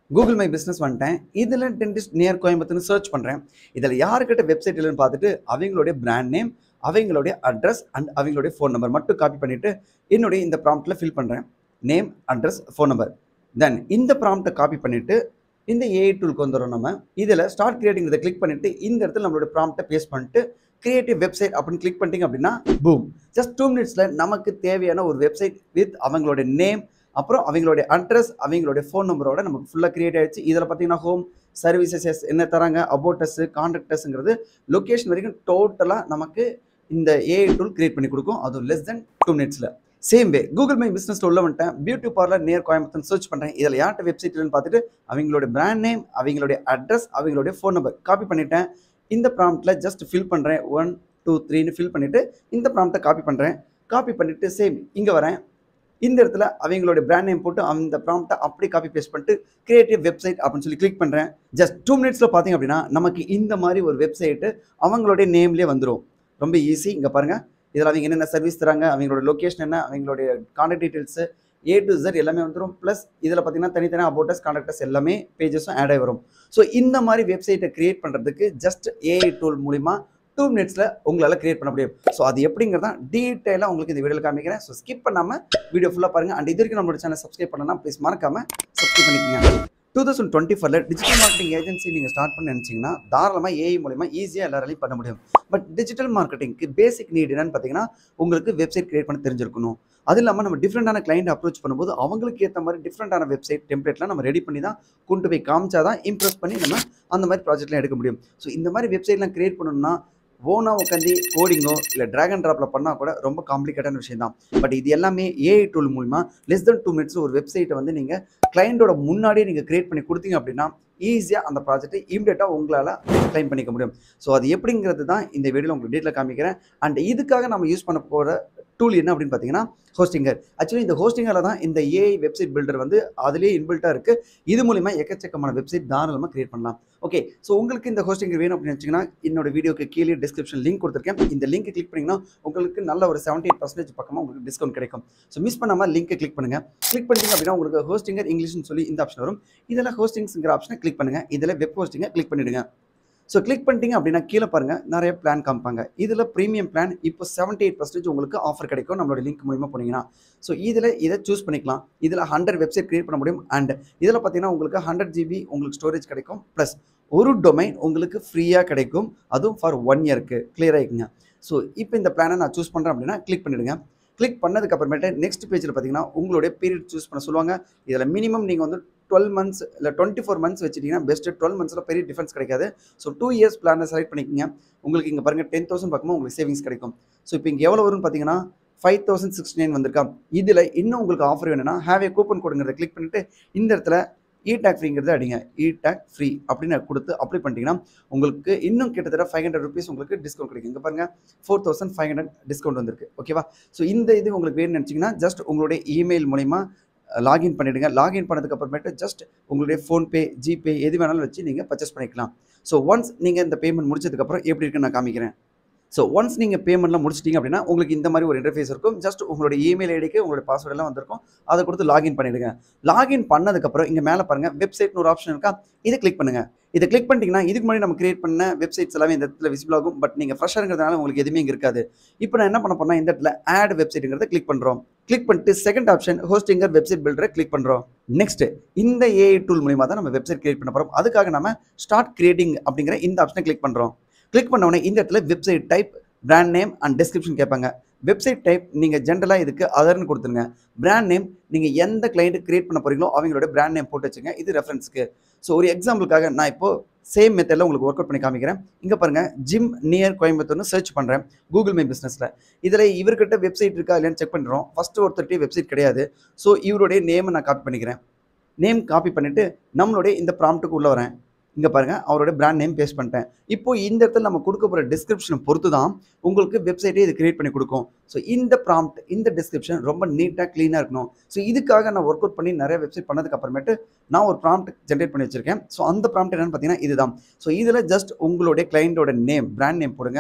Google my business வந்துட்டேன் இதில் dentist near கோயம்புத்தூர்னு சர்ச் பண்ணுறேன் இதில் யாருக்கிட்ட வெப்சைட் இல்லைன்னு பார்த்துட்டு அவங்களுடைய பிராண்ட் நேம் அவங்களுடைய அட்ரஸ் அண்ட் அவங்களுடைய ஃபோன் நம்பர் மட்டும் காப்பி பண்ணிவிட்டு என்னுடைய இந்த ப்ராம்ப்டில் ஃபில் பண்ணுறேன் name address phone number then இந்த ப்ராம்ப்டை காப்பி பண்ணிவிட்டு இந்த ஏஐ டூலுக்கு வந்துடும் நம்ம இதில் ஸ்டார்ட் கிரியேட்டிங் இதை கிளிக் பண்ணிவிட்டு இந்த இடத்துல நம்மளோட ப்ராம்ப்டை பேஸ்ட் பண்ணிட்டு கிரியேட்டிவ் வெப்சைட் அப்படின்னு கிளிக் பண்ணிட்டீங்க அப்படின்னா பூம் ஜஸ்ட் டூ மினிட்ஸில் நமக்கு தேவையான ஒரு வெப்சைட் வித் அவங்களோட நேம் அப்புறம் அவங்களுடைய அட்ரஸ் அவங்களுடைய ஃபோன் நம்பரோட நமக்கு ஃபுல்லாக கிரியேட் ஆயிடுச்சு இதில் பார்த்தீங்கன்னா ஹோம் சர்வீசஸ் என்ன தராங்க அபோட்டஸ் கான்டாக்டஸ்ங்கிறது லொக்கேஷன் வரைக்கும் டோட்டலாக நமக்கு இந்த ஏஐ டூல் கிரியேட் பண்ணி கொடுக்கும் அதுவும் லெஸ் தென் டூ மினிட்ஸில் சேம் வே கூகுள் மை பிஸ்னஸில் உள்ள வந்துட்டேன் beauty parlour near Coimbatore search பண்ணுறேன் இதில் யார்கிட்ட வெப்சைட் இல்லைன்னு பார்த்துட்டு அவங்களுடைய பிராண்ட் நேம் அவங்களுடைய அட்ரஸ் அவங்களுடைய ஃபோன் நம்பர் காப்பி பண்ணிட்டேன் இந்த ப்ராம்ப்டில் ஜஸ்ட் ஃபில் பண்ணுறேன் ஒன் டூ த்ரீன்னு ஃபில் பண்ணிவிட்டு இந்த ப்ராம்ப்டை காப்பி பண்ணுறேன் காப்பி பண்ணிவிட்டு சேம் இங்கே வரேன் இந்த இடத்துல அவங்களுடைய பிராண்ட் நேம் போட்டு அந்த ப்ராம்ப்டை அப்படி காப்பி பேஸ்ட் பண்ணிட்டு கிரியேட்டிவ் வெப்சைட் அப்படின்னு சொல்லி கிளிக் பண்ணுறேன் ஜஸ்ட் டூ மினிட்ஸில் பார்த்தீங்க அப்படின்னா நமக்கு இந்த மாதிரி ஒரு வெப்சைட்டு அவங்களுடைய நேம்லேயே வந்துடும் ரொம்ப ஈஸி இங்கே பாருங்கள் இதில் அவங்க என்னென்ன சர்வீஸ் தராங்க அவங்களோட லொக்கேஷன் என்ன அவங்களுடைய contact details A to Z எல்லாமே வந்துடும் ப்ளஸ் இதில் பார்த்தீங்கன்னா தனித்தனியாக அபோட்டஸ் கான்டாக்டஸ் எல்லாமே பேஜஸும் ஆட் ஆகி வரும் ஸோ இந்த மாதிரி வெப்சைட்டை கிரியேட் பண்ணுறதுக்கு ஜஸ்ட் ஏஐ டூல் மூலிமா டூ மினிட்ஸில் உங்களால் கிரியேட் பண்ண முடியும் ஸோ அது எப்படிங்கிறதா டீட்டெயிலாக உங்களுக்கு இந்த வீடியோவில் காமிக்கிறேன் ஸோ ஸ்கிப் பண்ணாமல் வீடியோ ஃபுல்லாக பாருங்கள் அண்ட் இது வரைக்கும் நம்மளோட சேனல் சப்ஸ்கிரைப் பண்ணலாம் ப்ளீஸ் மறக்காமல் சப்ஸ்கிரைப் பண்ணிக்கோங்க டூ தௌசண்ட் டுவெண்ட்டி ஃபோரில் டிஜிட்டல் மார்க்கெட்டிங் ஏஜென்சி நீங்கள் ஸ்டார்ட் பண்ண நினச்சிங்கன்னா தாராளமாக ஏஐ மூலிமா ஈஸியாக எல்லாராலையும் பண்ண முடியும் பட் டிஜிட்டல் மார்க்கெட்டிங்க்கு பேசிக் நீட் என்னன்னு பார்த்தீங்கன்னா உங்களுக்கு வெப்சைட் கிரியேட் பண்ண தெரிஞ்சிருக்கணும் அது இல்லாமல் நம்ம டிஃப்ரெண்டான கிளைண்ட் அப்ரோச் பண்ணும்போது அவங்களுக்கு ஏற்ற மாதிரி டிஃப்ரெண்டான வெப்சைட் டெம்ப்ளேட்லாம் நம்ம ரெடி பண்ணி தான் கொண்டு போய் காமிச்சா தான் இம்ப்ரெஸ் பண்ணி நம்ம அந்த மாதிரி ப்ராஜெக்ட்லாம் எடுக்க முடியும் ஸோ இந்த மாதிரி வெப்சைட்லாம் கிரியேட் பண்ணணும்னா ஓனாக உட்காந்து கோடிங்கோ இல்லை ட்ராகன் ட்ராப்பில் பண்ணால் கூட ரொம்ப காம்ப்ளிகேட்டான விஷயம் தான் பட் இது எல்லாமே ஏஐ டூல் மூலிமா லெஸ் தென் டூ மினிட்ஸ் ஒரு வெப்சைட்டை வந்து நீங்கள் கிளைண்டோட முன்னாடியே நீங்கள் கிரியேட் பண்ணி கொடுத்தீங்க அப்படின்னா ஈஸியாக அந்த ப்ராஜெக்ட்டை இமீடியட்டாக உங்களால் கிளைம் பண்ணிக்க முடியும் ஸோ அது எப்படிங்கிறது தான் இந்த வீடியோவில் உங்களுக்கு டீட்டெயில் காமிக்கிறேன் அண்ட் இதுக்காக நம்ம யூஸ் பண்ண போகிற டூல் என்ன அப்படின்னு பார்த்தீங்கன்னா ஹோஸ்டிங்கர் ஆக்சுவலி இந்த ஹோஸ்டிங்கரில் தான் இந்த ஏஐ வெப்சைட் பில்டர் வந்து அதுலேயே இன்பில்ட்டாக இருக்குது இது மூலிமா எக்கச்சக்கமான வெப்சைட் தாராளமாக கிரியேட் பண்ணலாம் ஓகே ஸோ உங்களுக்கு இந்த ஹோஸ்டிங்கர் வேணும் அப்படின்னு வச்சிங்கன்னா என்னோட வீடியோக்கு கீழே டிஸ்கிரிப்ஷன் லிங்க் கொடுத்துருக்கேன் இந்த லிங்க் கிளிக் பண்ணிங்கன்னா உங்களுக்கு நல்ல ஒரு செவன்டி எயிட் பர்சன்டேஜ் பக்கமாக உங்களுக்கு டிஸ்கவுண்ட் கிடைக்கும் ஸோ மிஸ் பண்ணாமல் லிங்க்கை கிளிக் பண்ணுங்கள் கிளிக் பண்ணிட்டீங்க அப்படின்னா உங்களுக்கு ஹோஸ்டிங்கர் இங்கிலீஷ்னு சொல்லி இந்த ஆப்ஷன் வரும் இதில் ஹோஸ்டிங்ஸ்ங்கிற ஆப்ஷனை கிளிக் பண்ணுங்கள் இதில் வெப் ஹோஸ்டிங்கை கிளிக் பண்ணிவிடுங்க ஸோ கிளிக் பண்ணிட்டீங்க அப்படின்னா கீழே பாருங்கள் நிறைய பிளான் காமிப்பாங்க இதில் ப்ரீமியம் பிளான் இப்போ செவன்ட்டி எயிட் பர்சன்டேஜ் உங்களுக்கு ஆஃபர் கிடைக்கும் நம்மளோட லிங்க் மூலிமா போனீங்கன்னா ஸோ இதில் இதை சூஸ் பண்ணிக்கலாம் இதில் ஹண்ட்ரட் வெப்சைட் கிரியேட் பண்ண முடியும் அண்ட் இதில் பார்த்தீங்கன்னா உங்களுக்கு ஹண்ட்ரட் ஜிபி உங்களுக்கு ஸ்டோரேஜ் கிடைக்கும் ப்ளஸ் ஒரு டொமைன் உங்களுக்கு ஃப்ரீயாக கிடைக்கும் அதுவும் ஃபார் ஒன் இயருக்கு கிளியர் ஆகிக்குங்க ஸோ இப்போ இந்த பிளானை நான் சூஸ் பண்ணுறேன் அப்படின்னா கிளிக் பண்ணிவிடுங்க கிளிக் பண்ணதுக்கு அப்புறமேட்டு நெக்ஸ்ட் பேஜில் பார்த்தீங்கன்னா உங்களுடைய பீரியட் சூஸ் பண்ண சொல்லுவாங்க இதில் மினிமம் நீங்கள் வந்து டுவெல் மந்த்ஸ் இல்லை டுவெண்ட்டி ஃபோர் மந்த்ஸ் வச்சுட்டிங்கன்னா பெஸ்ட்டு டுவெல் மந்த்ஸில் பெரிய டிஃபரன்ஸ் கிடைக்காது ஸோ டூ இயர்ஸ் பிளானை செலக்ட் பண்ணிக்கோங்க உங்களுக்கு இங்கே பாருங்கள் டென் தௌசண்ட் பக்கமாக உங்களுக்கு சேவிங்ஸ் கிடைக்கும் ஸோ இப்போ இங்கே எவ்வளோ வரும்னு பார்த்தீங்கன்னா ஃபைவ் தௌசண்ட் சிக்ஸ்டி நைன் வந்திருக்கா இதில் இன்னும் உங்களுக்கு ஆஃபர் வேணும்னா ஹேவ் ஏ கூப்பன் கொடுங்கிறத கிளிக் பண்ணிவிட்டு இந்த இடத்துல இ டேக் ஃப்ரீங்கிறத அடிங்க இ டேக் ஃப்ரீ அப்படின்னு கொடுத்து அப்ளை பண்ணிட்டீங்கன்னா உங்களுக்கு இன்னும் கிட்டத்தட்ட ஃபைவ் ஹண்ட்ரட் ருபீஸ் உங்களுக்கு டிஸ்கவுண்ட் கிடைக்கும் இங்கே பாருங்கள் four thousand five hundred discount வந்திருக்கு ஓகேவா ஸோ இந்த இது உங்களுக்கு வேணும்னு நினச்சிங்கன்னா ஜஸ்ட் உங்களுடைய இமெயில் மூலிமா லாகின் பண்ணிவிடுங்க லாகின் பண்ணதுக்கு அப்புறமேட்டு ஜஸ்ட் உங்களுடைய ஃபோன்பே ஜிபே எது வேணாலும் வச்சு நீங்கள் பர்ச்சேஸ் பண்ணிக்கலாம் ஸோ ஒன்ஸ் நீங்கள் இந்த பேமெண்ட் முடிச்சதுக்கப்புறம் எப்படி இருக்குன்னு நான் காமிக்கிறேன் ஸோ ஒன்ஸ் நீங்கள் பேமெண்ட்லாம் முடிச்சிட்டிங்க அப்படின்னா உங்களுக்கு இந்த மாதிரி ஒரு இன்டர்ஃபேஸ் இருக்கும் ஜஸ்ட் உங்களோட இமெயில் ஐடிக்கு உங்களோட பாஸ்வேர்ட் எல்லாம் வந்திருக்கும் அதை கொடுத்து லாகின் பண்ணிவிடுங்க லாகின் பண்ணதுக்கப்புறம் இங்கே மேலே பாருங்கள் வெப்சைட்னு ஒரு ஆப்ஷன் இருக்கா இதை கிளிக் பண்ணுங்கள் இதை கிளிக் பண்ணிட்டீங்கன்னா இதுக்கு முன்னாடி நம்ம கிரியேட் பண்ண வெப்சைட்ஸ் எல்லாமே இந்த இடத்துல விசிபிள் ஆகும் பட் நீங்கள் ஃப்ரெஷ்ஷாகிறதுனால உங்களுக்கு எதுவுமே இங்கே இருக்காது இப்போ நான் என்ன பண்ண போனால் இந்த இடத்துல ஆட் வெப்சைட்டுங்கிறத கிளிக் பண்ணுறோம் கிளிக் பண்ணிட்டு செகண்ட் ஆப்ஷன் ஹோஸ்டிங்கர் வெப்சைட் பில்டரை கிளிக் பண்ணுறோம் நெக்ஸ்ட் இந்த ஏஐ டூல் மூலிமா தான் நம்ம வெப்சைட் கிரியேட் பண்ண போகிறோம் அதுக்காக நம்ம ஸ்டார்ட் கிரியேட்டிங் அப்படிங்கிற இந்த ஆப்ஷனை கிளிக் பண்ணுறோம் கிளிக் பண்ண உடனே இந்த இடத்துல website type brand name and description கேட்பாங்க வெப்சைட் டைப் நீங்கள் ஜென்ரலாக இதுக்கு அதர்னு கொடுத்துருங்க பிராண்ட் நேம் நீங்கள் எந்த கிளைண்ட் கிரியேட் பண்ண போகிறீங்களோ அவங்களோட பிராண்ட் நேம் போட்டு வச்சுங்க இது ரெஃபரன்ஸ்க்கு ஸோ ஒரு எக்ஸாம்பிளுக்காக நான் இப்போது சேம் மெத்தடில் உங்களுக்கு ஒர்க் அவுட் பண்ணி காமிக்கிறேன் இங்கே பாருங்கள் ஜிம் நியர் கோயம்புத்தூர்னு சர்ச் பண்ணுறேன் கூகுள் மை பிஸ்னஸில் இதில் இவர்கிட்ட வெப்சைட் இருக்கா இல்லையான்னு செக் பண்ணுறோம் ஃபஸ்ட்டு ஒருத்தர்கிட்ட வெப்சைட் கிடையாது ஸோ இவருடைய நேமை நான் காப்பி பண்ணிக்கிறேன் நேம் காப்பி பண்ணிவிட்டு நம்மளுடைய இந்த ப்ராம்ப்ட்டுக்கு உள்ளே வரேன் இங்கே பாருங்கள் அவரோட பிராண்ட் நேம் பேஸ்ட் பண்ணிட்டேன் இப்போ இந்த இடத்துல நம்ம கொடுக்க போகிற டிஸ்கிரிப்ஷனை பொறுத்து தான் உங்களுக்கு வெப்சைட்டே இது கிரியேட் பண்ணி கொடுக்கும் ஸோ இந்த ப்ராம்ப்ட் இந்த டிஸ்கிரிப்ஷன் ரொம்ப நீட்டாக க்ளீனாக இருக்கணும் ஸோ இதுக்காக நான் ஒர்க் அவுட் பண்ணி நிறைய வெப்சைட் பண்ணதுக்கு அப்புறமேட்டு நான் ஒரு ப்ராம்ப்ட் ஜென்ரேட் பண்ணி வச்சிருக்கேன் ஸோ அந்த ப்ராம்ப்ட் என்னன்னு பார்த்தீங்கன்னா இதுதான் ஸோ இதில் ஜஸ்ட் உங்களுடைய கிளைண்டோட நேம் பிராண்ட் நேம் போடுங்க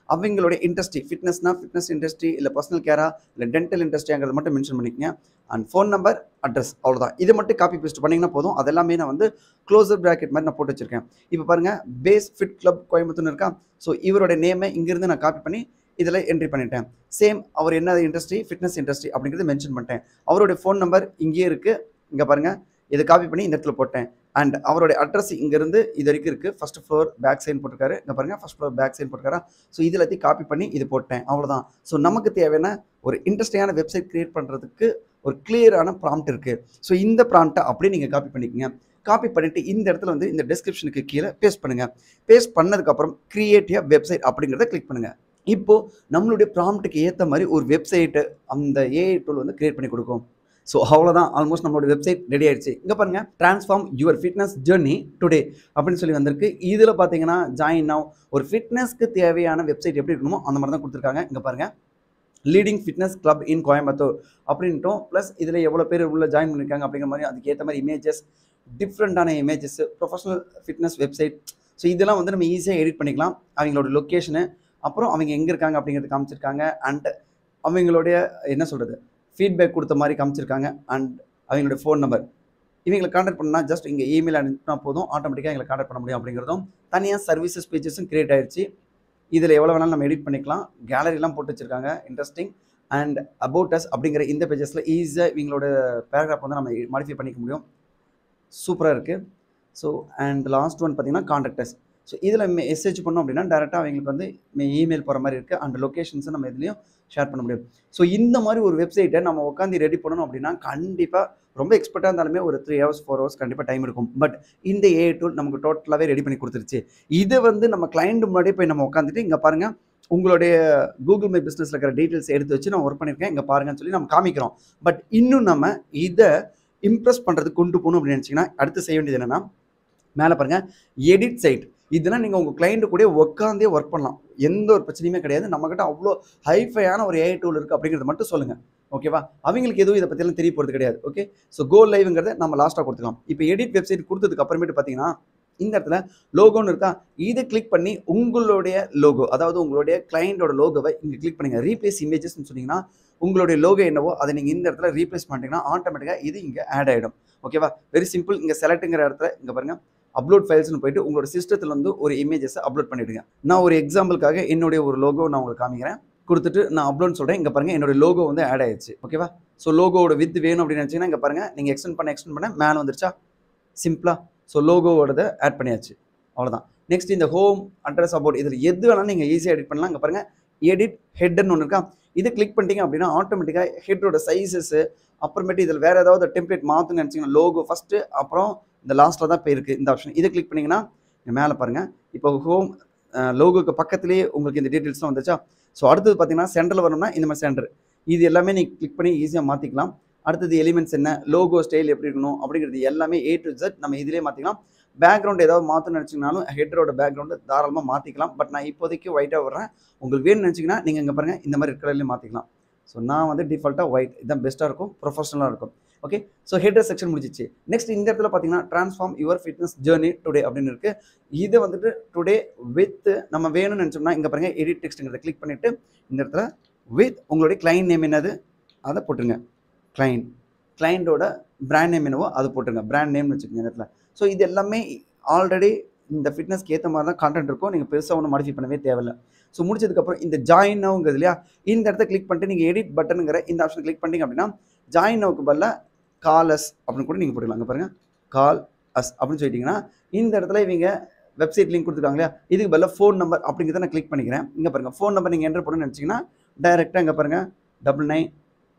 அவங்களுடைய இண்டஸ்ட்ரி ஃபிட்னஸ்னா ஃபிட்னஸ் இண்டஸ்ட்ரி இல்லை பர்சனல் கேரா இல்லை டென்டல் இண்டஸ்ட்ரிங்கிறத மட்டும் மென்ஷன் பண்ணிக்கங்க அண்ட் ஃபோன் நம்பர் அட்ரஸ் அவ்வளோதான் இதை மட்டும் காப்பி பேஸ்ட் பண்ணிங்கன்னா போதும் அதெல்லாமே நான் வந்து க்ளோசர் ப்ராக்கெட் மாதிரி நான் போட்டு வச்சிருக்கேன் இப்போ பாருங்கள் பேஸ் ஃபிட் கிளப் கோயம்புத்தூர்னு இருக்கா ஸோ இவரோட நேமை இங்கேருந்து நான் காப்பி பண்ணி இதில் என்ட்ரி பண்ணிட்டேன் சேம் அவர் என்ன இண்டஸ்ட்ரி ஃபிட்னஸ் இண்டஸ்ட்ரி அப்படிங்கிறத மென்ஷன் பண்ணிட்டேன் அவருடைய ஃபோன் நம்பர் இங்கேயே இருக்குது இங்கே பாருங்கள் இதை காப்பி பண்ணி இந்த இடத்துல போட்டேன் அண்ட் அவருடைய அட்ரஸ் இங்கேருந்து இது வரைக்கும் இருக்குது ஃபர்ஸ்ட் ஃப்ளோர் பேக் சைன் போட்டிருக்காரு இங்கே பாருங்கள் ஃபர்ஸ்ட் ஃப்ளோர் பேக் சைன் போட்டிருக்காரா ஸோ இது எல்லாத்தையும் காப்பி பண்ணி இது போட்டேன் அவ்வளோதான் ஸோ நமக்கு தேவையான ஒரு இன்ட்ரெஸ்டிங்கான வெப்சைட் கிரியேட் பண்ணுறதுக்கு ஒரு கிளியரான ப்ராம்ப்ட் இருக்குது ஸோ இந்த ப்ராம்ப்டை அப்படியே நீங்கள் காப்பி பண்ணிக்கங்க காப்பி பண்ணிவிட்டு இந்த இடத்துல வந்து இந்த டிஸ்கிரிப்ஷனுக்கு கீழே பேஸ்ட் பண்ணுங்கள் பேஸ்ட் பண்ணதுக்கப்புறம் கிரியேட்டிவ் வெப்சைட் அப்படிங்கிறத கிளிக் பண்ணுங்கள் இப்போ நம்மளுடைய ப்ராம்ப்ட்டுக்கு ஏற்ற மாதிரி ஒரு வெப்சைட்டு அந்த ஏஐ டூல் வந்து கிரியேட் பண்ணி கொடுக்கும் ஸோ அவ்வளோதான் ஆல்மோஸ்ட் நம்மளோட வெப்சைட் ரெடி ஆயிடுச்சு இங்கே பாருங்க transform your fitness journey today அப்படின்னு சொல்லி வந்திருக்கு இதில் பார்த்தீங்கன்னா ஜாயின் நவ் ஒரு ஃபிட்னஸ்க்கு தேவையான வெப்சைட் எப்படி இருக்கணுமோ அந்த மாதிரி தான் கொடுத்துருக்காங்க இங்கே பாருங்க leading fitness club in Coimbatore அப்படின்ட்டும் ப்ளஸ் இதில் எவ்வளோ பேர் உள்ள ஜாயின் பண்ணியிருக்காங்க அப்படிங்கிற மாதிரி அதுக்கு ஏற்ற மாதிரி இமேஜஸ் டிஃப்ரெண்ட்டான images professional fitness website so இதெல்லாம் வந்து நம்ம ஈஸியாக எடிட் பண்ணிக்கலாம் அவங்களோட லொக்கேஷனு அப்புறம் அவங்க எங்கே இருக்காங்க அப்படிங்கிறது காமிச்சிருக்காங்க அண்ட் அவங்களுடைய என்ன சொல்கிறது ஃபீட்பேக் கொடுத்த மாதிரி காமிச்சிருக்காங்க அண்ட் அவங்களுடைய ஃபோன் நம்பர் இவங்களை கான்டாக்ட் பண்ணால் ஜஸ்ட் இங்கே இமெயில் அனுப்பினா போதும் ஆட்டோமேட்டிக்காக எங்களை கான்டாக்ட் பண்ண முடியும் அப்படிங்கிறதும் தனியாக சர்வீசஸ் பேஜஸும் கிரியேட் ஆயிடுச்சு இதில் எவ்வளோ வேணாலும் நம்ம எடிட் பண்ணிக்கலாம் கேலரிலாம் போட்டு வச்சுருக்காங்க இன்ட்ரெஸ்டிங் அண்ட் அபவுட் அஸ் அப்படிங்கிற இந்த பேஜஸில் ஈஸியாக இவங்களோட பேராகிராஃப் வந்து நம்ம மாடிஃபை பண்ணிக்க முடியும் சூப்பராக இருக்குது ஸோ அண்ட் லாஸ்ட் ஒன் பார்த்தீங்கன்னா கான்டாக்டர்ஸ் ஸோ இதில் மெசேஜ் பண்ணோம் அப்படின்னா டேரெக்டாக அவங்களுக்கு வந்து இமெயில் போகிற மாதிரி இருக்குது அண்ட் லொக்கேஷன்ஸை நம்ம இதுலேயும் ஷேர் பண்ண முடியும் ஸோ இந்த மாதிரி ஒரு வெப்சைட்டை நம்ம உட்காந்து ரெடி பண்ணணும் அப்படின்னா கண்டிப்பாக ரொம்ப எக்ஸ்பர்ட்டாக இருந்தாலுமே ஒரு த்ரீ ஹவர்ஸ் ஃபோர் ஹவர்ஸ் கண்டிப்பாக டைம் இருக்கும் பட் இந்த ஏஐ டூல் நமக்கு டோட்டலாகவே ரெடி பண்ணி கொடுத்துருச்சு இதை வந்து நம்ம கிளைண்ட் முன்னாடியே போய் நம்ம உட்காந்துட்டு இங்கே பாருங்கள் உங்களுடைய கூகுள் மை பிஸ்னஸில் இருக்கிற டீட்டெயில்ஸ் எடுத்து வச்சு நான் ஒர்க் பண்ணியிருக்கேன் இங்கே பாருங்கன்னு சொல்லி நம்ம காமிக்கிறோம் பட் இன்னும் நம்ம இதை இம்ப்ரெஸ் பண்ணுறதுக்கு கொண்டு போகணும் அப்படின்னு நினச்சிங்கன்னா அடுத்து செய்ய வேண்டியது என்னென்னா மேலே பாருங்கள் எடிட் சைட் இதெல்லாம் நீங்கள் உங்கள் கிளைண்ட்டு கூட உட்காந்தே ஒர்க் பண்ணலாம் எந்த ஒரு பிரச்சனையுமே கிடையாது நம்மக்கிட்ட அவ்வளோ ஹைஃபையான ஒரு ஏஐ டூல் இருக்குது அப்படிங்கிறத மட்டும் சொல்லுங்கள் ஓகேவா அவங்களுக்கு எதுவும் இதை பற்றியெல்லாம் தெரிய போகிறது கிடையாது ஓகே ஸோ கோ லைவ்ங்கிறத நம்ம லாஸ்ட்டாக கொடுத்துக்கலாம் இப்போ எடிட் வெப்சைட் கொடுத்ததுக்கு அப்புறமேட்டு பார்த்தீங்கன்னா இந்த இடத்துல லோகோன்னு இருக்கா இதை கிளிக் பண்ணி உங்களுடைய லோகோ அதாவது உங்களுடைய கிளைண்டோட லோகோவை இங்கே கிளிக் பண்ணுங்கள் ரீப்ளேஸ் இமேஜஸ்னு சொன்னீங்கன்னா உங்களுடைய லோகோ என்னவோ அதை நீங்கள் இந்த இடத்துல ரீப்ளேஸ் பண்ணிட்டீங்கன்னா ஆட்டோமேட்டிக்காக இது இங்கே ஆட் ஆகிடும் ஓகேவா வெரி சிம்பிள் இங்கே செலக்ட்டுங்கிற இடத்துல இங்கே பாருங்கள் அப்லோட் ஃபைல்ஸ்னு போயிட்டு உங்களோட சிஸ்டத்தில் வந்து ஒரு இமேஜஸை அப்லோட் பண்ணிவிடுங்க நான் ஒரு எக்ஸாம்பிளுக்காக என்னுடைய ஒரு லோகோ நான் உங்களுக்கு காமிக்கிறேன் கொடுத்துட்டு நான் அப்லோட் சொல்கிறேன் இங்கே பாருங்கள் என்னோட லோகோ வந்து ஆட் ஆயிடுச்சு ஓகேவா ஸோ லோகோவோட வித் வேணும் அப்படின்னு நினச்சிங்கன்னா இங்கே பாருங்கள் நீங்கள் எக்ஸ்டெண்ட் பண்ண எக்ஸ்டெண்ட் பண்ண மேலே வந்துருச்சா சிம்பிளாக ஸோ லோகோவோடத ஆட் பண்ணியாச்சு அவ்வளோதான் நெக்ஸ்ட் இந்த ஹோம் அட்ரஸ் அபவுட் இதில் எது வேணாலும் நீங்கள் ஈஸியாக எடிட் பண்ணலாம் இங்கே பாருங்கள் எடிட் ஹெட்னு ஒன்று இருக்கா இது கிளிக் பண்ணிட்டீங்க அப்படின்னா ஆட்டோமேட்டிக்காக ஹெட்டோட சைஸஸ் அப்புறமேட்டு இதில் வேறு ஏதாவது டெம்ப்ளேட் மாற்றுன்னு நினச்சிங்கன்னா லோகோ ஃபஸ்ட்டு அப்புறம் இந்த லாஸ்ட்டில் தான் இப்போ இருக்குது இந்த ஆப்ஷன் இதை கிளிக் பண்ணிங்கன்னா மேலே பாருங்கள் இப்போ ஹோம் லோகோக்கு பக்கத்துலேயே உங்களுக்கு இந்த டீட்டெயில்ஸ்லாம் வந்துச்சா ஸோ அடுத்தது பார்த்தீங்கன்னா சென்டரில் வரணும்னா இந்த மாதிரி சென்டர் இது எல்லாமே நீங்கள் கிளிக் பண்ணி ஈஸியாக மாற்றிக்கலாம் அடுத்தது எலிமெண்ட்ஸ் என்ன லோகோ ஸ்டைல் எப்படி இருக்கணும் அப்படிங்கிறது எல்லாமே ஏ டு ஜெட் நம்ம இதிலே மாற்றிக்கலாம் பேக்ரவுண்ட் ஏதாவது மாற்றணும்னு நினச்சிங்கனாலும் ஹெட்டரோட பேக்ரவுண்டு தாராளமாக மாற்றிக்கலாம் பட் நான் இப்போதைக்கு ஒயிட்டாக வர்றேன் உங்களுக்கு வேணும்னு நினச்சிங்கன்னா நீங்கள் இங்கே பாருங்கள் இந்த மாதிரி கலர்லேயும் மாற்றிக்கலாம் ஸோ நான் வந்து டிஃபால்ட்டாக ஒயிட் இதுதான் பெஸ்ட்டாக இருக்கும் ப்ரொஃபஷனலாக இருக்கும் ஓகே ஸோ ஹெட்டர் செக்ஷன் முடிச்சிச்சு நெக்ஸ்ட் இந்த இடத்துல பார்த்தீங்கன்னா transform your fitness journey today அப்படின்னு இருக்குது இது வந்துட்டு டுடே வித் நம்ம வேணும்னு நினச்சோம்னா இங்கே பாருங்கள் எடிட் டெக்ஸ்ட்டுங்கிறத கிளிக் பண்ணிவிட்டு இந்த இடத்துல வித் உங்களுடைய கிளைண்ட் நேம் என்னது அதை போட்டுருங்க கிளைண்ட் கிளைண்டோட பிராண்ட் நேம் என்னவோ அது போட்டுருங்க பிராண்ட் நேம்னு வச்சுக்கோங்க இந்த இடத்துல ஸோ இது எல்லாமே ஆல்ரெடி இந்த ஃபிட்னஸ்க்கு ஏற்ற மாதிரி தான் கான்டென்ட் இருக்கும் நீங்கள் பெருசாக ஒன்றும் மாடிஃபை பண்ணவே தேவையில்ல ஸோ முடிச்சதுக்கப்புறம் இந்த ஜாயின் நவுங்கிறது இல்லையா இந்த இடத்த கிளிக் பண்ணிட்டு நீங்கள் எடிட் பட்டனுங்கிற இந்த ஆப்ஷன் கிளிக் பண்ணிங்க அப்படின்னா ஜாயின் நவுக்கு பதிலாக கால் அஸ் அப்படின்னு கூட நீங்கள் போட்டுக்கலாம் அங்கே பாருங்கள் கால் அஸ் அப்படின்னு சொல்லிட்டீங்கன்னா இந்த இடத்துல இவங்க வெப்சைட் லிங்க் கொடுத்துருக்காங்க இல்லையா இதுக்கு பதிலாக ஃபோன் நம்பர் அப்படிங்கிறத நான் கிளிக் பண்ணிக்கிறேன் இங்கே பாருங்கள் ஃபோன் நம்பர் நீங்கள் என்டர் பண்ணணும்னு நினச்சிங்கன்னா டைரெக்டாக இங்கே பாருங்கள் double nine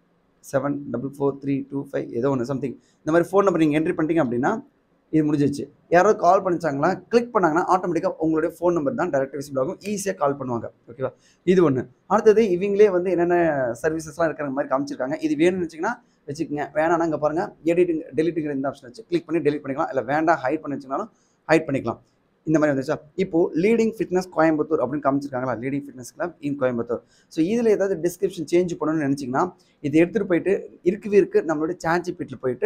seven double four three two five ஏதோ ஒன்று சம்திங் இந்த மாதிரி ஃபோன் நம்பர் நீங்கள் என்ட்ரி பண்ணிட்டீங்க அப்படின்னா இது முடிஞ்சிச்சு யாராவது கால் பண்ணிச்சாங்களா கிளிக் பண்ணாங்கன்னா ஆட்டோமேட்டிக்காக உங்களுடைய ஃபோன் நம்பர் தான் டேரக்ட் விசிபிள் ஆகும் ஈஸியாக கால் பண்ணுவாங்க ஓகேவா இது ஒன்று அடுத்தது இவங்களே வந்து என்னென்ன சர்வீசஸ்லாம் இருக்கிற மாதிரி காமிச்சிருக்காங்க இது வேணும்னு வச்சிங்கன்னா வச்சுக்கோங்க வேணாம்னா இங்கே பாருங்கள் எடிட்டிங் டெலிட்டுங்கிற இந்த ஆப்ஷன் வச்சு கிளிக் பண்ணி டெலிட் பண்ணிக்கலாம் இல்லை வேண்டாம் ஹைட் பண்ணி வச்சுனாலும் ஹைட் பண்ணிக்கலாம் இந்த மாதிரி வந்துச்சா இப்போ லீடிங் ஃபிட்னஸ் கோயம்புத்தூர் அப்படின்னு காமிச்சிருக்காங்களா leading fitness club in Coimbatore so இதில் ஏதாவது டிஸ்கிரிப்ஷன் சேஞ்ச் பண்ணணும்னு நினச்சிங்கன்னா இது எடுத்துகிட்டு போயிட்டு இருக்கவே இருக்கு நம்மளுடைய சாட் ஜிபிட்டில் போயிட்டு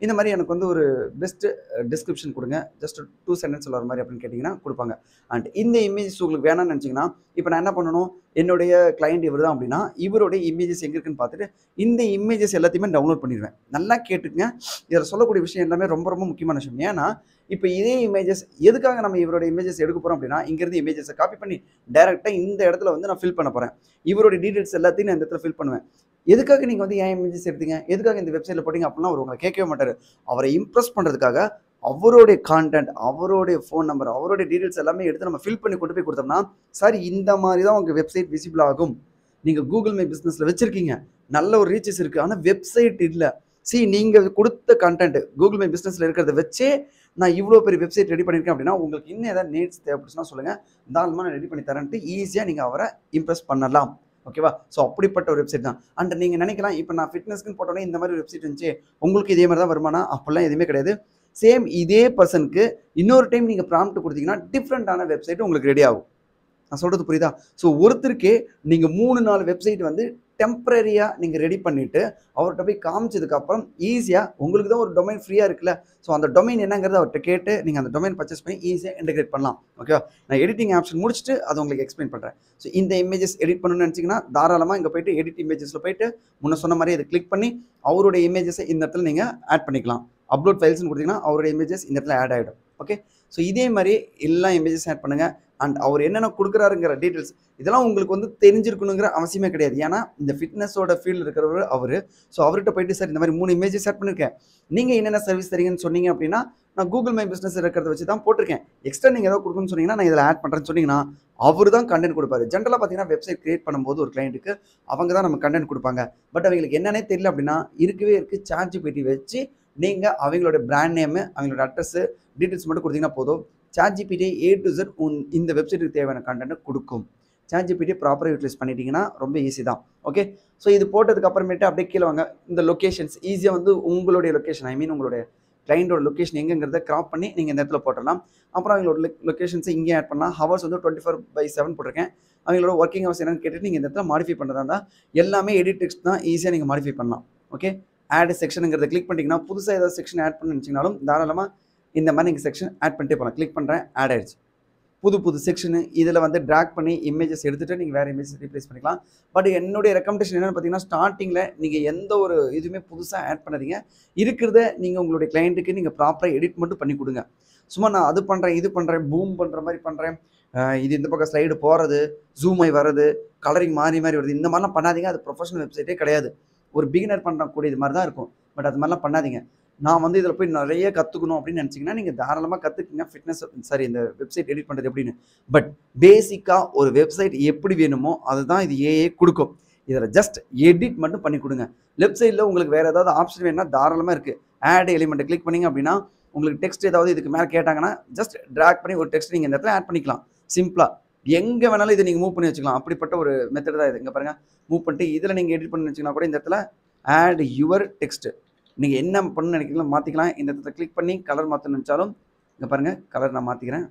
இந்த மாதிரி எனக்கு வந்து ஒரு பெஸ்ட்டு டிஸ்கிரிப்ஷன் கொடுங்க ஜஸ்ட் டூ சென்டென்ஸ் வர மாதிரி அப்படின்னு கேட்டிங்கன்னா கொடுப்பாங்க அண்ட் இந்த இமேஜஸ் உங்களுக்கு வேணாம்னு நினச்சிங்கன்னா இப்போ நான் என்ன பண்ணணும் என்னுடைய கிளைண்ட் இவர் தான் அப்படின்னா இவருடைய இமேஜஸ் எங்கே இருக்குன்னு பார்த்துட்டு இந்த இமேஜஸ் எல்லாத்தையுமே டவுன்லோட் பண்ணிடுவேன் நல்லா கேட்டுக்கங்க இதில் சொல்லக்கூடிய விஷயம் எல்லாமே ரொம்ப ரொம்ப முக்கியமான விஷயம் ஏன்னா இப்போ இதே இமேஜஸ் எதுக்காக நம்ம இவரோட இமேஜஸ் எடுக்க போகிறோம் அப்படின்னா இங்கேருந்து இமேஜஸை காப்பி பண்ணி டேரெக்டாக இந்த இடத்துல வந்து நான் ஃபில் பண்ண போகிறேன் இவரோட டீட்டெயில்ஸ் எல்லாத்தையும் நான் இந்த இடத்துல ஃபில் பண்ணுவேன் எதுக்காக நீங்கள் வந்து ஏன் இமேஜஸ் எடுத்தீங்க எதுக்காக இந்த வெப்சைட்டில் போட்டீங்க அப்படின்னா அவர் உங்களை கேட்கவே மாட்டார் அவரை இம்ப்ரெஸ் பண்ணுறதுக்காக அவருடைய கான்டென்ட் அவருடைய ஃபோன் நம்பர் அவருடைய டீட்டெயில்ஸ் எல்லாமே எடுத்து நம்ம ஃபில் பண்ணி கொண்டு போய் கொடுத்தோம்னா சார் இந்த மாதிரி தான் உங்கள் வெப்சைட் விசிபிள் ஆகும் நீங்கள் கூகுள் மை பிஸ்னஸில் வச்சுருக்கீங்க நல்ல ஒரு ரீச்சஸ் இருக்குது ஆனால் வெப்சைட் இல்லை சி நீங்கள் கொடுத்த கண்டென்ட் கூகுள் மை பிஸ்னஸில் இருக்கிறத வச்சே நான் இவ்வளோ பெரிய வெப்சைட் ரெடி பண்ணியிருக்கேன் அப்படின்னா உங்களுக்கு இன்னும் ஏதாவது நீட்ஸ் தேவைப்படுச்சுன்னா சொல்லுங்கள் தாராளமாக நான் ரெடி பண்ணி தரேன்ட்டு ஈஸியாக நீங்கள் அவரை இம்ப்ரெஸ் பண்ணலாம் ஓகேவா ஸோ அப்படிப்பட்ட ஒரு வெப்சைட் தான் அண்ட் நீங்கள் நினைக்கலாம் இப்போ நான் ஃபிட்னஸ்க்குன்னு போட்டோன்னே இந்த மாதிரி ஒரு வெப்சைட் இருந்துச்சு உங்களுக்கு இதே மாதிரி தான் வருமானா அப்போல்லாம் எதுவுமே கிடையாது சேம் இதே பர்சனுக்கு இன்னொரு டைம் நீங்கள் ப்ராம்ப்ட் கொடுத்தீங்கன்னா டிஃப்ரெண்ட்டான வெப்சைட் உங்களுக்கு ரெடி ஆகும் நான் சொல்கிறது புரியுதா ஸோ ஒருத்தருக்கே நீங்கள் மூணு நாலு வெப்சைட் வந்து டெம்பரரியாக நீங்கள் ரெடி பண்ணிவிட்டு அவர்கிட்ட போய் காமிச்சதுக்கப்புறம் ஈஸியாக உங்களுக்கு தான் ஒரு டொமைன் ஃப்ரீயாக இருக்குல்ல ஸோ அந்த டொமைன் என்னங்கிறத அவர்கிட்ட கேட்டு நீங்கள் அந்த டொமைன் பர்ச்சேஸ் பண்ணி ஈஸியாக இன்டெகிரேட் பண்ணலாம் ஓகேவா நான் எடிட்டிங் ஆப்ஷன் முடிச்சுட்டு அதை உங்களுக்கு எக்ஸ்பிளைன் பண்ணுறேன் ஸோ இந்த இமேஜஸ் எடிட் பண்ணணும்னு நினச்சிங்கன்னா தாராளமாக இங்கே போயிட்டு எடிட் இமேஜஸில் போயிட்டு முன்ன சொன்ன மாதிரி இதை கிளிக் பண்ணி அவருடைய இமேஜஸை இந்த இடத்துல நீங்கள் ஆட் பண்ணிக்கலாம் அப்லோட் ஃபைல்ஸ்னு கொடுத்தீங்கன்னா அவருடைய இமேஜஸ் இந்த இடத்துல ஆட் ஆகிடும் ஓகே ஸோ இதே மாதிரி எல்லா இமேஜஸ் ஆட் பண்ணுங்கள் அண்ட் அவர் என்னென்ன கொடுக்குறாருங்கிற டீட்டெயில்ஸ் இதெல்லாம் உங்களுக்கு வந்து தெரிஞ்சிருக்கணுங்கிற அவசியமே கிடையாது ஏன்னா இந்த ஃபிட்னஸோட ஃபீல்டு இருக்கிறவர் அவர் ஸோ அவர்கிட்ட போயிட்டு சார் இந்த மாதிரி மூணு இமேஜஸ் ஆட் பண்ணியிருக்கேன் நீங்கள் என்னென்ன சர்வீஸ் தரீங்கன்னு சொன்னீங்க அப்படின்னா நான் கூகுள் மை பிஸ்னஸ் இருக்கிறத வச்சு தான் போட்டிருக்கேன் எக்ஸ்ட்ரா நீங்கள் ஏதாவது கொடுக்கணும்னு சொன்னீங்கன்னா நான் இதில் ஆட் பண்ணுறேன்னு சொன்னீங்கன்னா அவர் தான் கண்டென்ட் கொடுப்பாரு ஜென்ரலாக பார்த்தீங்கன்னா வெப்சைட் கிரியேட் பண்ணும்போது ஒரு கிளைண்ட்டுக்கு அவங்க தான் நம்ம கண்டென்ட் கொடுப்பாங்க பட் அவங்களுக்கு என்னன்னே தெரியல அப்படின்னா இருக்கவே இருக்குது சார்ஜ் பேட்டி வச்சு நீங்கள் அவங்களோட பிராண்ட் நேமு அவங்களோட அட்ரஸு டீட்டெயில்ஸ் மட்டும் கொடுத்தீங்கன்னா போதும் chat GPT A to Z உன் இந்த வெப்சைட்டுக்கு தேவையான கண்டென்ட்டை கொடுக்கும் சாட் ஜிபிடி ப்ராப்பராக யூட்டிலைஸ் பண்ணிட்டீங்கன்னா ரொம்ப ஈஸி தான் ஓகே ஸோ இது போட்டதுக்கு அப்புறமேட்டு அப்படியே கீழே வாங்க இந்த லொக்கேஷன்ஸ் ஈஸியாக வந்து உங்களுடைய லொக்கேஷன் ஐ மீன் உங்களுடைய கிளைண்டோட லொக்கேஷன் எங்கங்கிறத கிராப் பண்ணி நீங்கள் இந்த இடத்துல போட்டலாம் அப்புறம் அவங்களோட லொக்கேஷன்ஸை இங்கே ஆட் பண்ணலாம் ஹவர்ஸ் வந்து டுவெண்ட்டி ஃபோர் பை செவன் போட்டிருக்கேன் அவங்களோட ஒர்க்கிங் ஹவர்ஸ் என்னன்னு கேட்டுட்டு நீங்கள் இந்த இடத்துல மாடிஃபை பண்ணுறதா இருந்தால் எல்லாமே எடிட் டெக்ஸ்ட் தான் ஈஸியாக நீங்கள் மாடிஃபை பண்ணலாம் ஓகே ஆட் செக்ஷனுங்கிறத கிளிக் பண்ணிட்டீங்கன்னா புதுசாக ஏதாவது செக்ஷன் ஆட் பண்ண நினச்சிங்கனாலும் தாராளமாக இந்த மாதிரி நீங்கள் செக்ஷன் ஆட் பண்ணிட்டே போகலாம் கிளிக் பண்ணுறேன் ஆட் ஆயிடுச்சு புது புது செக்ஷனு இதில் வந்து ட்ராக் பண்ணி இமேஜஸ் எடுத்துகிட்டு நீங்கள் வேறு இமேஜஸ் ரீப்ளேஸ் பண்ணிக்கலாம் பட் என்னுடைய ரெக்கமெண்டேஷன் என்னென்னு பார்த்தீங்கன்னா ஸ்டார்டிங்கில் நீங்கள் எந்த ஒரு இதுவுமே புதுசாக ஆட் பண்ணாதீங்க இருக்கிறத நீங்கள் உங்களுடைய கிளைண்ட்டுக்கு நீங்கள் ப்ராப்பராக எடிட் மட்டும் பண்ணி கொடுங்க சும்மா நான் அது பண்ணுறேன் இது பண்ணுறேன் பூம் பண்ணுற மாதிரி பண்ணுறேன் இது இந்த பக்கம் ஸ்லைடு போகிறது ஜூம் ஆகி வர்றது கலரிங் மாறி மாறி வருது இந்த மாதிரிலாம் பண்ணாதீங்க அது ப்ரொஃபஷனல் வெப்சைட்டே கிடையாது ஒரு பிகினர் பண்ணக்கூடிய இது மாதிரி தான் இருக்கும் பட் அது மாதிரிலாம் பண்ணாதீங்க நான் வந்து இதில் போய் நிறைய கற்றுக்கணும் அப்படின்னு நினச்சிங்கன்னா நீங்கள் தாராளமாக கற்றுக்குங்க ஃபிட்னஸ் சாரி இந்த வெப்சைட் எடிட் பண்ணுறது எப்படின்னு பட் பேசிக்காக ஒரு வெப்சைட் எப்படி வேணுமோ அதுதான் இது ஏஏ கொடுக்கும் இதில் ஜஸ்ட் எடிட் மட்டும் பண்ணி கொடுங்க லெஃப்ட் சைடில் உங்களுக்கு வேறு ஏதாவது ஆப்ஷன் வேணும்னா தாராளமாக இருக்குது ஆட் எலிமெண்ட்டை கிளிக் பண்ணிங்க அப்படின்னா உங்களுக்கு டெக்ஸ்ட் ஏதாவது இதுக்கு மேலே கேட்டாங்கன்னா ஜஸ்ட் ட்ராக் பண்ணி ஒரு டெக்ஸ்ட் நீங்கள் இந்த இடத்துல ஆட் பண்ணிக்கலாம் சிம்பிளாக எங்கே வேணாலும் இதை நீங்கள் மூவ் பண்ணி வச்சுக்கலாம் அப்படிப்பட்ட ஒரு மெத்தட் தான் இது இங்கே பாருங்கள் மூவ் பண்ணிட்டு இதில் நீங்கள் எடிட் பண்ணி வச்சிங்கன்னா கூட இந்த இடத்துல ஆட் யுவர் டெக்ஸ்ட் நீங்கள் என்ன பண்ணணும்னு நினைக்கிறீங்களோ மாற்றிக்கலாம் இந்த இடத்துல கிளிக் பண்ணி கலர் மாற்ற நினச்சாலும் இங்கே பாருங்கள் கலர் நான் மாற்றிக்கிறேன்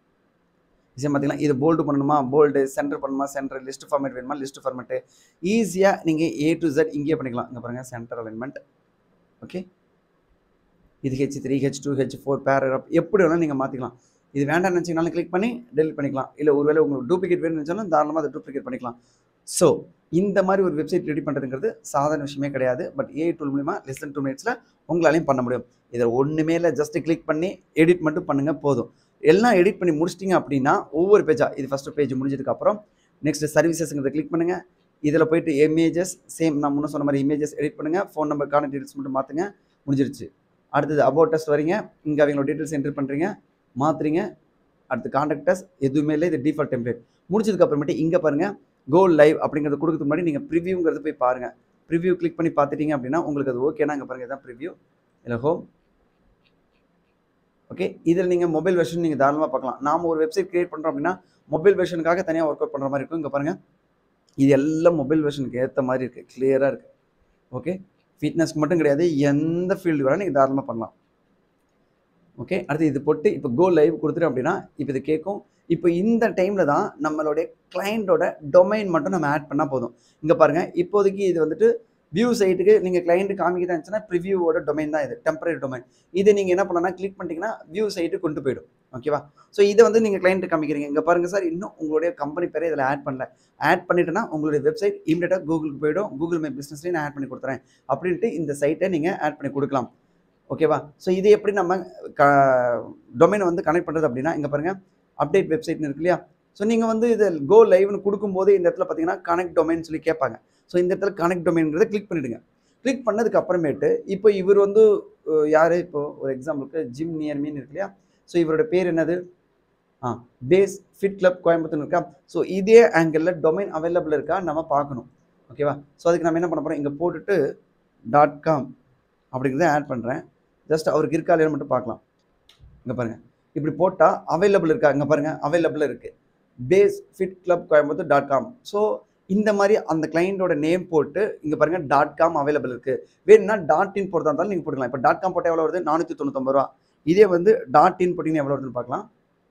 ஈஸியாக மாற்றிக்கலாம் இது போல்டு பண்ணணுமா போல்டு சென்டர் பண்ணணுமா சென்டர் லிஸ்ட் ஃபார்மேட் வேணுமா லிஸ்ட் ஃபார்மேட்டு ஈஸியாக நீங்கள் ஏ டு Z இங்கேயே பண்ணிக்கலாம் இங்கே பாருங்கள் சென்டர் அலைன்மெண்ட் ஓகே இது H three H two H four paragraph எப்படி வேணாலும் நீங்கள் மாற்றிக்கலாம் இது வேண்டாம்னு நினச்சிங்கனாலும் கிளிக் பண்ணி டெலிட் பண்ணிக்கலாம் இல்லை ஒருவேளை உங்களுக்கு டூப்ளிகேட் வேணும்னு நினச்சாலும் தாராளமாக அதை டூப்ளிகேட் பண்ணிக்கலாம் ஸோ இந்த மாதிரி ஒரு வெப்சைட் ரெடி பண்ணுறதுங்கிறது சாதாரண விஷயமே கிடையாது பட் ஏ டூல் மூலிமா லெஸ் தன் டூ மினிட்ஸில் உங்களாலையும் பண்ண முடியும் இதில் ஒன்றுமே இல்லை ஜஸ்ட் கிளிக் பண்ணி எடிட் மட்டும் பண்ணுங்கள் போதும் எல்லாம் எடிட் பண்ணி முடிச்சிட்டிங்க அப்படின்னா ஒவ்வொரு பேஜாக இது ஃபஸ்ட்டு பேஜ் முடிஞ்சதுக்கப்புறம் நெக்ஸ்ட் சர்வீசஸ்ங்கிறத கிளிக் பண்ணுங்கள் இதில் போயிட்டு இமேஜஸ் சேம் நான் முன்ன சொன்ன மாதிரி இமேஜஸ் எடிட் பண்ணுங்கள் ஃபோன் நம்பர் கான்டெக்ட் டீட்டெயில்ஸ் மட்டும் மாற்றுங்க முடிஞ்சிருச்சு அடுத்தது அபவுட் டெஸ்ட் வரீங்க இங்கே அவங்களோட டீட்டெயில்ஸ் என்ட்ரு பண்ணுறீங்க மாற்றுறீங்க அடுத்து கான்டாக்ட் டெஸ்ட் எதுவுமே இல்லை இது டிஃபால்ட் டெம்ப்ளேட் முடிச்சதுக்கு அப்புறமேட்டு இங்கே பாருங்கள் கோ லைவ் அப்படிங்கிறத கொடுக்கறதுக்கு முன்னாடி நீங்கள் ப்ரிவியூங்கிறது போய் பாருங்கள் ப்ரிவியூ கிளிக் பண்ணி பார்த்துட்டீங்க அப்படின்னா உங்களுக்கு அது ஓகேனா இங்கே பாருங்கள் இதான் ப்ரிவியூ இல்லை ஹோம் ஓகே இதில் நீங்கள் மொபைல் வெர்ஷன் நீங்கள் தாராளமாக பார்க்கலாம் நாம் ஒரு வெப்சைட் கிரியேட் பண்ணுறோம் அப்படின்னா மொபைல் வெர்ஷனுக்காக தனியாக ஒர்க் அவுட் பண்ணுற மாதிரி இருக்கும் இங்கே பாருங்கள் இது எல்லாம் மொபைல் வெர்ஷனுக்கு ஏற்ற மாதிரி இருக்குது கிளியராக இருக்குது ஓகே ஃபிட்னஸ்க்கு மட்டும் கிடையாது எந்த ஃபீல்டு வேணால் நீங்கள் தாராளமாக பண்ணலாம் ஓகே அடுத்து இது போட்டு இப்போ கோ லைவ் கொடுத்துட்டோம் அப்படின்னா இப்போ இது கேட்கும் இப்போ இந்த டைமில் தான் நம்மளுடைய கிளைண்ட்டோட டொமைன் மட்டும் நம்ம ஆட் பண்ணால் போதும் இங்கே பாருங்கள் இப்போதைக்கு இது வந்துட்டு வியூ சைட்டுக்கு நீங்கள் கிளைண்ட் காமிக்கிறதா இருந்துச்சுன்னா ப்ரிவியூவோட டொமைன் தான் இது டெம்பரரி டொமைன் இது நீங்கள் என்ன பண்ணலாம் கிளிக் பண்ணிட்டீங்கன்னா வியூ சைட்டு கொண்டு போயிடும் ஓகேவா ஸோ இதை வந்து நீங்கள் கிளைண்ட் காமிக்கிறீங்க இங்கே பாருங்க சார் இன்னும் உங்களுடைய கம்பெனி பேரை இதில் ஆட் பண்ணல ஆட் பண்ணிட்டேன்னா உங்களுடைய வெப்சைட் இமீடியட்டாக கூகுளுக்கு போயிடும் கூகுள் மை பிஸ்னஸ்லேயே நான் ஆட் பண்ணி கொடுத்துறேன் அப்படின்ட்டு இந்த சைட்டை நீங்கள் ஆட் பண்ணி கொடுக்கலாம் ஓகேவா ஸோ இது எப்படி நம்ம க டொமைனை வந்து கனெக்ட் பண்ணுறது அப்படின்னா இங்கே பாருங்கள் அப்டேட் வெப்சைட்னு இருக்கு இல்லையா ஸோ நீங்கள் வந்து இது கோ லைவ்னு கொடுக்கும்போது இந்த இடத்துல பார்த்தீங்கன்னா கனெக்ட் டொமைன் சொல்லி கேட்பாங்க ஸோ இந்த இடத்துல கனெக்ட் டொமைன்கிறத கிளிக் பண்ணிவிடுங்க கிளிக் பண்ணதுக்கு அப்புறமேட்டு இப்போ இவர் வந்து யார் இப்போ ஒரு எக்ஸாம்பிளுக்கு ஜிம் நியர் மீன் இருக்கு இல்லையா ஸோ இவரோட பேர் என்னது ஆ பேஸ் ஃபிட் கிளப் கோயம்புத்தூர் இருக்கா ஸோ இதே ஆங்கிளில் டொமைன் அவைலபிள் இருக்கா நம்ம பார்க்கணும் ஓகேவா ஸோ அதுக்கு நம்ம என்ன பண்ண போகிறோம் இங்கே போட்டுட்டு டாட் காம் அப்படிங்கிறத ஆட் பண்ணுறேன் ஜஸ்ட் அவருக்கு இருக்கா இல்லையான்னு மட்டும் பார்க்கலாம் இங்கே பாருங்கள் இப்படி போட்டால் அவைலபிள் இருக்கா இங்கே பாருங்கள் அவைலபிள் இருக்குது base fit club Coimbatore dot com so இந்த மாதிரி அந்த கிளைண்டோட நேம் போட்டு இங்கே பாருங்கள் டாட் காம் அவைலபிள் இருக்குது வேணும்னா டாட் இன் போடுறதா இருந்தாலும் நீங்கள் போட்டுக்கலாம் இப்போ டாட் காம் போட்டால் எவ்வளோ வருது நானூற்றி தொண்ணூத்தொம்பது ரூபா இதே வந்து டாட் இன் போட்டிங்கன்னா எவ்வளோ வருதுன்னு பார்க்கலாம்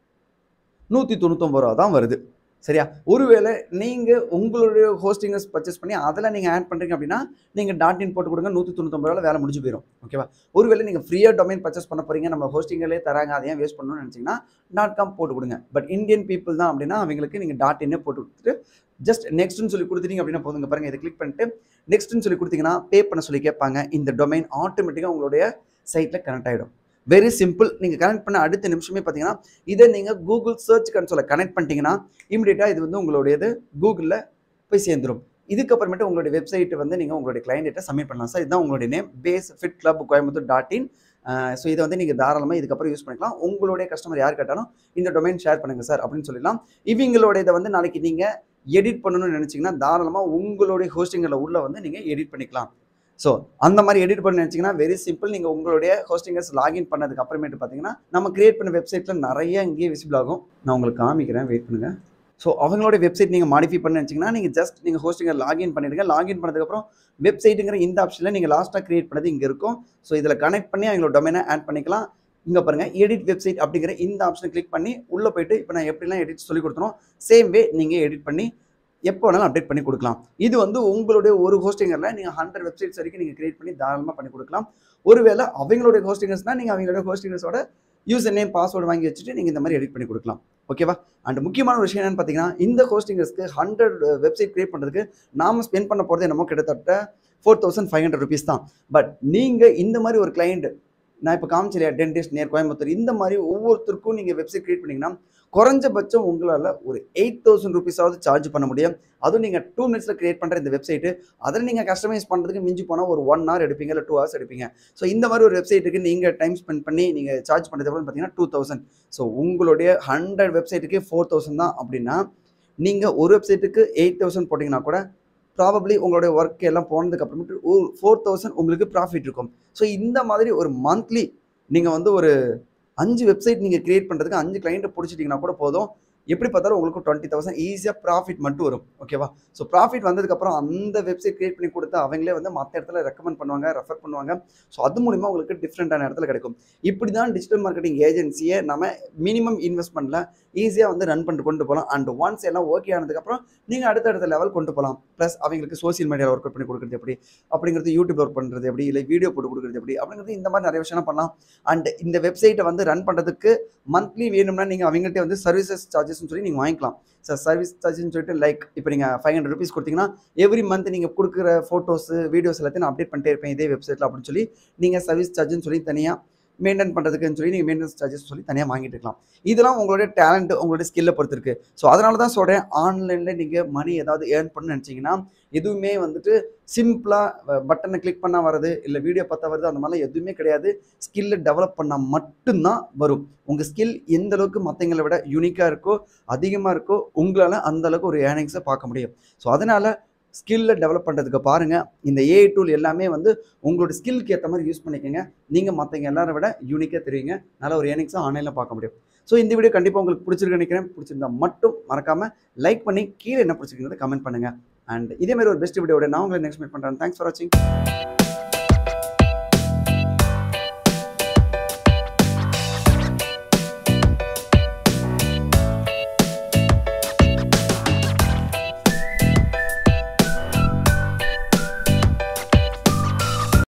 நூற்றி தொண்ணூத்தொம்பது ரூபா தான் வருது சரியா ஒருவேளை நீங்கள் உங்களுடைய ஹோஸ்டிங்கஸ் பர்ச்சேஸ் பண்ணி அதில் நீங்கள் ஆட் பண்ணுறீங்க அப்படின்னா நீங்கள் டாட் இன் போட்டு கொடுங்க நூற்றி தொண்ணூத்தொம்பது ரூபாய் வேலை முடிஞ்சு போயிடும் ஓகேவா ஒருவேளை நீங்கள் ஃப்ரீயாக டொமைன் பர்ச்சேஸ் பண்ண போகிறீங்க நம்ம ஹோஸ்டிங்களே தராங்க அதையும் வேஸ்ட் பண்ணணும்னு நினச்சிங்கன்னா டாட் காம் போட்டு கொடுங்க பட் இந்தியன் பீப்புள் தான் அப்படின்னா அவங்களுக்கு நீங்கள் டாட் இன்னே போட்டு கொடுத்துட்டு ஜஸ்ட் நெக்ஸ்ட்னு சொல்லி கொடுத்துட்டீங்க அப்படின்னா போதுங்க பாருங்க இதை கிளிக் பண்ணிட்டு நெக்ஸ்ட்னு சொல்லி கொடுத்தீங்கன்னா பே பண்ண சொல்லி கேட்பாங்க இந்த டொமைன் ஆட்டோமேட்டிக்காக உங்களுடைய சைட்டில் கனெக்ட் ஆகிடும் வெரி சிம்பிள் நீங்கள் கனெக்ட் பண்ண அடுத்த நிமிஷமே பார்த்தீங்கன்னா இதை நீங்கள் கூகுள் சர்ச் கன்சோலை கனெக்ட் பண்ணிட்டீங்கன்னா இமீடியட்டாக இது வந்து உங்களுடையது கூகுளில் போய் சேர்ந்துடும் இதுக்கப்புறமேட்டு உங்களுடைய வெப்சைட் வந்து நீங்கள் உங்களுடைய கிளைண்ட்டை சப்மிட் பண்ணலாம் சார் இதுதான் உங்களுடைய name base fit club Coimbatore dot in so இதை வந்து நீங்கள் தாராளமாக இதுக்கப்புறம் யூஸ் பண்ணிக்கலாம் உங்களுடைய கஸ்டமர் யார் கேட்டாலும் இந்த டொமைன் ஷேர் பண்ணுங்கள் சார் அப்படின்னு சொல்லலாம் இவங்களோட இதை வந்து நாளைக்கு நீங்கள் எடிட் பண்ணணும்னு நினச்சிங்கன்னா தாராளமாக உங்களுடைய ஹோஸ்டிங்கில் உள்ள வந்து நீங்கள் எடிட் பண்ணிக்கலாம் ஸோ அந்த மாதிரி எடிட் பண்ண நினச்சிங்கன்னா வெரி சிம்பிள் நீங்கள் உங்களுடைய ஹோஸ்டிங்கர்ஸ் லாகின் பண்ணதுக்கு அப்புறமேட்டு பார்த்தீங்கன்னா நம்ம கிரியேட் பண்ண வெப்சைட்டில் நிறைய இங்கேயே விசிபிள் ஆகும் நான் உங்களுக்கு காமிக்கிறேன் வெயிட் பண்ணுங்கள் ஸோ அவங்களோட வெப்சைட் நீங்கள் மாடிஃபை பண்ண நினச்சிங்கன்னா நீங்கள் ஜஸ்ட் நீங்கள் ஹோஸ்டிங்கர் லாகின் பண்ணிடுங்க லாகின் பண்ணதுக்கப்புறம் வெப்சைட்டுங்கிற இந்த ஆப்ஷனில் நீங்கள் லாஸ்ட்டாக கிரியேட் பண்ணது இங்கே இருக்கும் ஸோ இதில் கனெக்ட் பண்ணி அவங்களோட டொமைனை ஆட் பண்ணிக்கலாம் இங்கே பாருங்கள் எடிட் வெப்சைட் அப்படிங்கிற இந்த ஆப்ஷனை கிளிக் பண்ணி உள்ளே போயிட்டு இப்போ நான் எப்படிலாம் எடிட் சொல்லி கொடுத்தனோ சேம் வே நீங்கள் எடிட் பண்ணி எப்போ வேணாலும் அப்டேட் பண்ணி கொடுக்கலாம் இது வந்து உங்களுடைய ஒரு ஹோஸ்டிங்கரில் நீங்கள் ஹண்ட்ரட் வெப்சைட்ஸ் வரைக்கும் நீங்கள் கிரியேட் பண்ணி தாராளமாக பண்ணி கொடுக்கலாம் ஒருவேளை அவங்களுடைய ஹோஸ்டிங்கர்ஸ்னால் நீங்கள் அவங்களுடைய ஹோஸ்டிங்கர்ஸோட யூசர் நேம் பாஸ்வேர்டு வாங்கி வச்சுட்டு நீங்கள் இந்த மாதிரி எடிட் பண்ணி கொடுக்கலாம் ஓகேவா அண்ட் முக்கியமான ஒரு விஷயம் என்னன்னு பார்த்தீங்கன்னா இந்த ஹோஸ்டிங்கர்ஸ்க்கு ஹண்ட்ரட் வெப்சைட் கிரியேட் பண்ணுறதுக்கு நாம ஸ்பெண்ட் பண்ண போகிறது என்னமோ கிட்டத்தட்ட four thousand five hundred rupees தான் பட் நீங்கள் இந்த மாதிரி ஒரு கிளைண்ட் நான் இப்போ காமிச்சிலையா டென்டிஸ்ட் நியர் கோயம்புத்தூர் இந்த மாதிரி ஒவ்வொருத்தருக்கும் நீங்கள் வெப்சைட் கிரியேட் பண்ணிங்கன்னா குறைஞ்சபட்சம் உங்களால் ஒரு எயிட் தௌசண்ட் ருபீஸாவது சார்ஜ் பண்ண முடியும் அதுவும் நீங்கள் டூ மினிட்ஸில் கிரியேட் பண்ணுற இந்த வெப்சைட்டு அதில் நீங்கள் கஸ்டமைஸ் பண்ணுறதுக்கு மிஞ்சி போனால் ஒரு ஒன் ஹவர் எடுப்பீங்க இல்லை டூ ஹவர்ஸ் எடுப்பீங்க ஸோ இந்த மாதிரி ஒரு வெப்சைட்டுக்கு நீங்கள் டைம் ஸ்பெண்ட் பண்ணி நீங்கள் சார்ஜ் பண்ணுறது எவ்வளோன்னு பார்த்தீங்கன்னா டூ தௌசண்ட் ஸோ உங்களுடைய ஹண்ட்ரட் வெப்சைட்டுக்கு ஃபோர் தௌசண்ட் தான் அப்படின்னா நீங்கள் ஒரு வெப்சைட்டுக்கு எயிட் தௌசண்ட் போட்டிங்கன்னா கூட ப்ராபப்ளி உங்களுடைய ஒர்க் எல்லாம் போனதுக்கு அப்புறமேட்டு ஒரு ஃபோர் தௌசண்ட் உங்களுக்கு ப்ராஃபிட் இருக்கும் ஸோ இந்த மாதிரி ஒரு மந்த்லி நீங்கள் வந்து ஒரு அஞ்சு வெப்சைட் நீங்கள் கிரியேட் பண்ணுறதுக்கு அஞ்சு கிளைண்ட்டை பிடிச்சிட்டிங்கன்னா கூட போதும் எப்படி பார்த்தாலும் உங்களுக்கு டுவெண்ட்டி தௌசண்ட் ஈஸியாக ப்ராஃபிட் மட்டும் வரும் ஓகேவா ஸோ ப்ராஃபிட் வந்ததுக்கப்புறம் அந்த வெப்சைட் கிரியேட் பண்ணி கொடுத்து அவங்களே வந்து மற்ற இடத்துல ரெக்கமெண்ட் பண்ணுவாங்க ரெஃபர் பண்ணுவாங்க ஸோ அது மூலிமா உங்களுக்கு டிஃப்ரெண்ட்டான இடத்துல கிடைக்கும் இப்படி தான் டிஜிட்டல் மார்க்கெட்டிங் ஏஜென்சியை நம்ம மினிமம் இன்வெஸ்ட்மெண்ட்டில் ஈஸியாக வந்து ரன் பண்ணிட்டு கொண்டு போகலாம் அண்ட் ஒன்ஸ் எல்லாம் ஓகே ஆனதுக்கப்புறம் நீங்கள் அடுத்தடுத்த லெவல் கொண்டு போகலாம் ப்ளஸ் அவங்களுக்கு சோசியல் மீடியாவில் ஒர்க் பண்ணி கொடுக்குறது எப்படி அப்படிங்கிறது யூடியூப் ஒர்க் பண்ணுறது எப்படி இல்லை வீடியோ போட்டு கொடுக்குறது எப்படி அப்படிங்கிறது இந்த மாதிரி நிறைய விஷயம் பண்ணலாம் அண்ட் இந்த வெப்சைட்டை வந்து ரன் பண்ணுறதுக்கு மந்த்லி வேணும்னா நீங்கள் அவங்கள்ட்ட வந்து சர்வீசஸ் சார்ஜஸ்னு சொல்லி நீங்கள் வாங்கிக்கலாம் சார் சர்வீஸ் சார்ஜஸ்னு சொல்லிட்டு லைக் இப்போ நீங்கள் ஃபைவ் ஹண்ட்ரட் ருபீஸ் கொடுத்தீங்கன்னா எவ்ரி மந்த் நீங்கள் கொடுக்குற ஃபோட்டோஸ் வீடியோஸ் எல்லாத்தையும் நான் அப்டேட் பண்ணிட்டே இருப்பேன் இதே வெப்சைட்டில் அப்படின்னு சொல்லி நீங்கள் சர்வீஸ் சார்ஜ்னு சொல்லி தனியாக மெயின்டைன் பண்ணுறதுக்குன்னு சொல்லி நீங்கள் மெயின்டெனன்ஸ் சார்ஜஸ் சொல்லி தனியாக வாங்கிட்டு இருக்கலாம் இதெல்லாம் உங்களுடைய டேலண்ட் உங்களுடைய ஸ்கில்லை பொறுத்து இருக்குது ஸோ அதனால தான் சொல்கிறேன் ஆன்லைனில் நீங்கள் மணி ஏதாவது ஏர்ன் பண்ணணும்னு நினச்சிங்கன்னா எதுவுமே வந்துட்டு சிம்பிளாக பட்டனை கிளிக் பண்ணால் வருது இல்லை வீடியோ பார்த்தா வருது அந்த மாதிரிலாம் எதுவுமே கிடையாது ஸ்கில்லை டெவலப் பண்ணால் மட்டும்தான் வரும் உங்கள் ஸ்கில் எந்த அளவுக்கு மற்றவங்களை விட யூனிக்காக இருக்கோ அதிகமாக இருக்கோ உங்களால் அந்த அளவுக்கு ஒரு ஏர்னிங்ஸை பார்க்க முடியும் ஸோ அதனால் ஸ்கில்லை டெவலப் பண்ணுறதுக்கு பாருங்கள் இந்த ஏஐ டூல் எல்லாமே வந்து உங்களோட ஸ்கில்க்கு ஏற்ற மாதிரி யூஸ் பண்ணிக்கோங்க நீங்கள் மற்றவங்க எல்லாரை விட யூனிக்காக தெரியுங்க நல்ல ஒரு ஏர்னிங்ஸை ஆன்லைனில் பார்க்க முடியும் ஸோ இந்த வீடியோ கண்டிப்பாக உங்களுக்கு பிடிச்சிருக்கு நினைக்கிறேன் பிடிச்சிருந்தா மட்டும் மறக்காமல் லைக் பண்ணி கீழே என்ன பிடிச்சிருக்கிறத கமெண்ட் பண்ணுங்கள் அண்ட் இதே மாதிரி ஒரு பெஸ்ட் வீடியோட நான் உங்களை நெக்ஸ்ட் மீட் பண்ணுறேன் தேங்க்ஸ் ஃபார் வாட்சிங்